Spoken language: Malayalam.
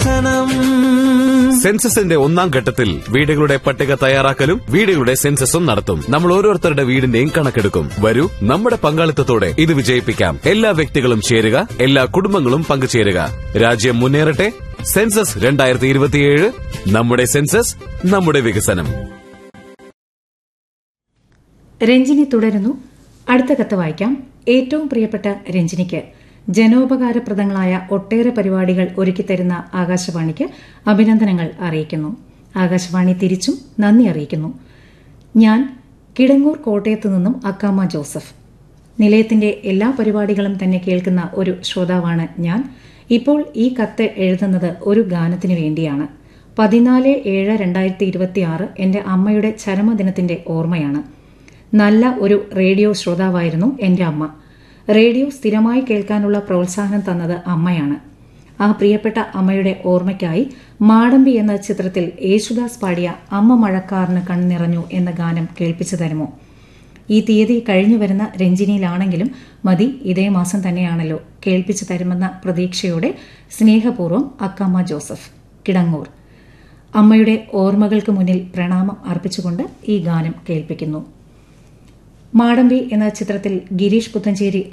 സെൻസസിന്റെ ഒന്നാം ഘട്ടത്തിൽ വീടുകളുടെ പട്ടിക തയ്യാറാക്കലും വീടുകളുടെ സെൻസസും നടത്തും നമ്മൾ ഓരോരുത്തരുടെ വീടിന്റെയും കണക്കെടുക്കും വരൂ നമ്മുടെ പങ്കാളിത്തത്തോടെ ഇത് വിജയിപ്പിക്കാം എല്ലാ വ്യക്തികളും ചേരുക എല്ലാ കുടുംബങ്ങളും പങ്കുചേരുക രാജ്യം മുന്നേറട്ടെ സെൻസസ് രണ്ടായിരത്തി ഇരുപത്തിയേഴ് നമ്മുടെ സെൻസസ് നമ്മുടെ വികസനം രഞ്ജിനി തുടരുന്നു അടുത്ത കത്ത് വായിക്കാം ഏറ്റവും പ്രിയപ്പെട്ട രഞ്ജിനിക്ക് ജനോപകാരപ്രദങ്ങളായ ഒട്ടേറെ പരിപാടികൾ ഒരുക്കിത്തരുന്ന ആകാശവാണിക്ക് അഭിനന്ദനങ്ങൾ അറിയിക്കുന്നു ആകാശവാണി തിരിച്ചും നന്ദി അറിയിക്കുന്നു ഞാൻ കിടങ്ങൂർ കോട്ടയത്തു നിന്നും അക്കാമ ജോസഫ് നിലയത്തിന്റെ എല്ലാ പരിപാടികളും തന്നെ കേൾക്കുന്ന ഒരു ശ്രോതാവാണ് ഞാൻ ഇപ്പോൾ ഈ കത്ത് എഴുതുന്നത് ഒരു ഗാനത്തിനു വേണ്ടിയാണ് പതിനാല് ഏഴ് രണ്ടായിരത്തി ഇരുപത്തിയാറ് എന്റെ അമ്മയുടെ ചരമദിനത്തിന്റെ ഓർമ്മയാണ് നല്ല ഒരു റേഡിയോ ശ്രോതാവായിരുന്നു എന്റെ അമ്മ റേഡിയോ സ്ഥിരമായി കേൾക്കാനുള്ള പ്രോത്സാഹനം തന്നത് അമ്മയാണ് ആ പ്രിയപ്പെട്ട അമ്മയുടെ ഓർമ്മയ്ക്കായി മാടമ്പി എന്ന ചിത്രത്തിൽ യേശുദാസ് പാടിയ അമ്മ മഴക്കാറിന് കണ്ണിറഞ്ഞു എന്ന ഗാനം കേൾപ്പിച്ചു തരുമോ ഈ തീയതി കഴിഞ്ഞു വരുന്ന രഞ്ജിനിയിലാണെങ്കിലും മതി ഇതേ മാസം തന്നെയാണല്ലോ കേൾപ്പിച്ചു തരുമെന്ന പ്രതീക്ഷയോടെ സ്നേഹപൂർവ്വം അക്കമ്മ ജോസഫ് കിടങ്ങൂർ അമ്മയുടെ ഓർമ്മകൾക്ക് മുന്നിൽ പ്രണാമം അർപ്പിച്ചുകൊണ്ട് ഈ ഗാനം കേൾപ്പിക്കുന്നു മാടമ്പി എന്ന ചിത്രത്തിൽ ഗിരീഷ് പുത്തഞ്ചേരി